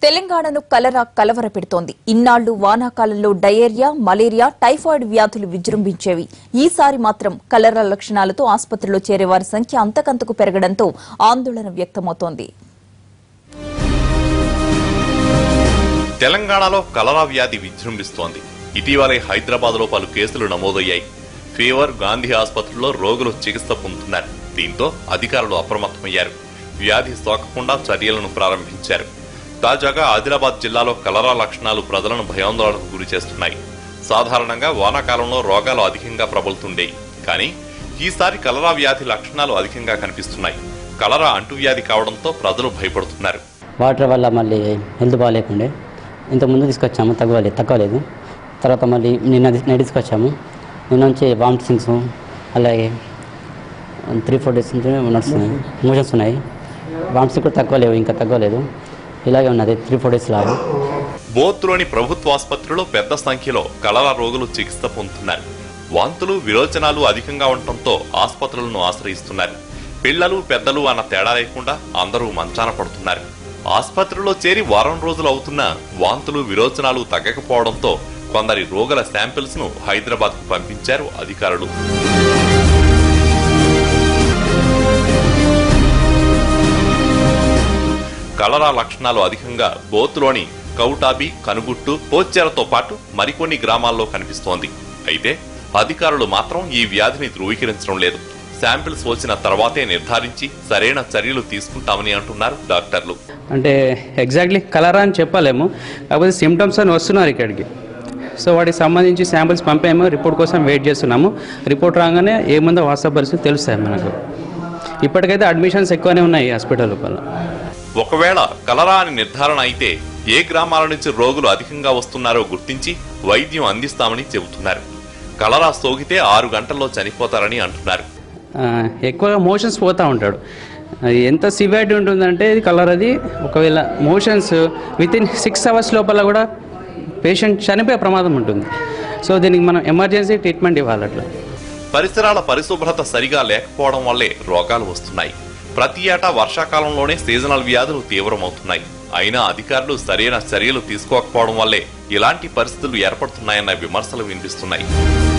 తెలంగాణను కలరా కలవర పెడుతోంది ఇన్నాళ్లు వానాకాలంలో డయేరియా మలేరియా టైఫాయిడ్ వ్యాధులు విజృంభించేవి ఈసారి మాత్రం కలరా లక్షణాలతో ఆసుపత్రిలో చేరే వారి సంఖ్య అంతకంతకు పెరగడంతో ఆందోళన వ్యక్తమవుతోంది తెలంగాణలో కలరా వ్యాధి విజృంభిస్తోంది ఇటీవలే హైదరాబాద్ లో పలు కేసులు నమోదయ్యాయి ఫీవర్ గాంధీ ఆసుపత్రిలో రోగులు చికిత్స పొందుతున్నారు దీంతో అధికారులు అప్రమత్తమయ్యారు వ్యాధి సోకకుండా చర్యలను ప్రారంభించారు తాజాగా ఆదిలాబాద్ జిల్లాలో కలరా లక్షణాలు ప్రజలను భయాందోళనకు గురి చేస్తున్నాయి సాధారణంగా వానాకాలంలో రోగాలు అధికంగా ప్రబలుతుండేవి కానీ ఈసారి కలరా వ్యాధి లక్షణాలు అధికంగా కనిపిస్తున్నాయి కలరా అంటువ్యాధి కావడంతో ప్రజలు భయపడుతున్నారు వాటర్ వల్ల మళ్ళీ హెల్త్ బాగాలేకుండే ఇంత ముందు తీసుకొచ్చాము తగ్గలేదు తగ్గలేదు తర్వాత మళ్ళీ నిన్న నిన్న తీసుకొచ్చాము నిన్న నుంచి వామిటింగ్స్ అలాగే త్రీ ఫోర్ డేస్ నుంచి నడుస్తున్నాయి మోషన్స్ ఉన్నాయి వామిటింగ్స్ కూడా తగ్గలేవు ఇంకా తగ్గలేదు ఇలాగే ఉన్నది త్రీ ఫోర్ డేస్ లాగా బోత్లోని ప్రభుత్వ ఆసుపత్రిలో పెద్ద సంఖ్యలో కలరా రోగులు చికిత్స పొందుతున్నారు వాంతులు విరోచనాలు అధికంగా ఉండటంతో ఆసుపత్రులను ఆశ్రయిస్తున్నారు పిల్లలు పెద్దలు అన్న తేడా లేకుండా అందరూ మంచాన పడుతున్నారు ఆసుపత్రిలో చేరి వారం రోజులు అవుతున్నా వాంతులు విరోచనాలు తగ్గకపోవడంతో కొందరి రోగుల శాంపిల్స్ ను హైదరాబాద్ కు పంపించారు అధికారులు కలరా లక్షణాలు అధికంగా బోత్లోని కౌటాబి కనుగుట్టు పోచ్చెరతో పాటు మరికొన్ని గ్రామాల్లో కనిపిస్తోంది అయితే అధికారులు మాత్రం ఈ వ్యాధిని ధృవీకరించడం లేదు శాంపిల్స్ వచ్చిన తర్వాతే నిర్ధారించి సరైన చర్యలు తీసుకుంటామని అంటున్నారు డాక్టర్లు అంటే ఎగ్జాక్ట్లీ కలరా అని చెప్పలేము కాకపోతే సిమ్టమ్స్ అని వస్తున్నారు ఇక్కడికి సో వాటికి సంబంధించి శాంపిల్స్ పంపాము రిపోర్ట్ కోసం వెయిట్ చేస్తున్నాము రిపోర్ట్ రాగానే ఏముందో వాస్తవ పరిస్థితి తెలుస్తాయి మనకు ఇప్పటికైతే అడ్మిషన్స్ ఎక్కువనే ఉన్నాయి ఈ హాస్పిటల్ లోపల ఒకవేళ కలరా అని నిర్ధారణ అయితే ఏ గ్రామాల నుంచి రోగులు అధికంగా వస్తున్నారో గుర్తించి వైద్యం అందిస్తామని చెబుతున్నారు కలరా సోకితే ఆరు గంటల్లో చనిపోతారని అంటున్నారు ఆ, ఎక్కువగా మోషన్స్ పోతూ ఉంటాడు అది ఎంత సివియారిటీ ఉంటుందంటే ఇది కలర్ అది ఒకవేళ motions with in six hours లోపల కూడా పేషెంట్ చనిపోయే ప్రమాదం ఉంటుంది సో దీనికి మనం ఎమర్జెన్సీ ట్రీట్మెంట్ ఇవ్వాలి అట్లా పరిసరాల పరిశుభ్రత సరిగా లేకపోవడం వల్లే రోగాలు వస్తున్నాయి ప్రతి ఏటా వర్షాకాలంలోనే సీజనల్ వ్యాధులు తీవ్రమవుతున్నాయి అయినా అధికారులు సరైన చర్యలు తీసుకోకపోవడం వల్లే ఇలాంటి పరిస్థితులు ఏర్పడుతున్నాయన్న విమర్శలు వినిపిస్తున్నాయి